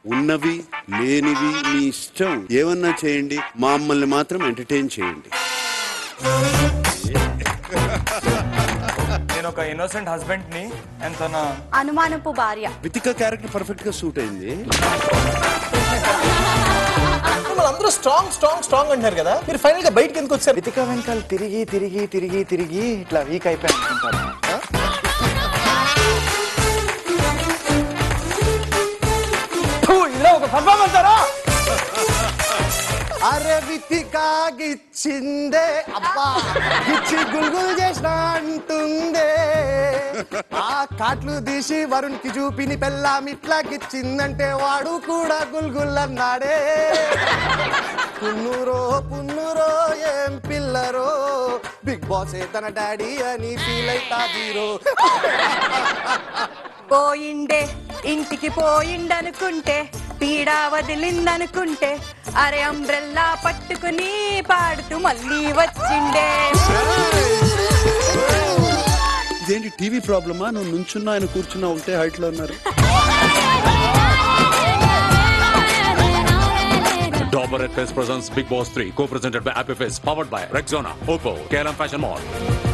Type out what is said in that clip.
ఉన్నవి లేనివి మీ ఇష్టం ఏమన్నా చేయండి మమ్మల్ని మాత్రం ఎంటర్టైన్ చేయండి నేను ఒక ఇన్నోసెంట్ హస్బెండ్ ని అండ్ తన అనుమానపు భార్య వితిక క్యారెక్టర్ పర్ఫెక్ట్ గా సూట్ అయింది మిమ్మల్ని అందరూ స్ట్రాంగ్ స్ట్రాంగ్ స్ట్రాంగ్ అంటారు కదా మీరు ఫైనల్ గా బయటకి ఎందుకు వచ్చారు వితిక వెనకాల తిరిగి తిరిగి తిరిగి తిరిగి ఇట్లా వీక్ అయిపోయి అనుకుంటారు ఇలా ఒక పర్ఫార్మెన్స్ అరే వితికాగిచ్చిందే అబ్బా ఇచ్చి గుల్గుల్ చేసిన అంటుందే ఆ కాట్లు తీసి వరుణ్ కి చూపిని పెళ్ళాం ఇట్లా గిచ్చిందంటే వాడు కూడా గుల్గుల్ అన్నాడే పున్నురో పున్నురో ఏం పిల్లరో బిగ్ బాస్ తన డాడీ అని ఫీల్ అవుతా హీరో పోయిండే ఇంటికి పోయిండనుకుంటే పీడా వదిలిందనుకుంటే అరే అంబ్రెల్లా పట్టుకుని పాడుతూ మళ్ళీ వచ్చిండే ఇదేంటి టీవీ ప్రాబ్లమా నువ్వు నుంచున్నా ఆయన కూర్చున్నా ఉంటే హైట్ లో ఉన్నారు Dauber Red Face presents Big Boss 3, co-presented by Happy Face, powered by Rexona, Oppo, KLM Fashion Mall.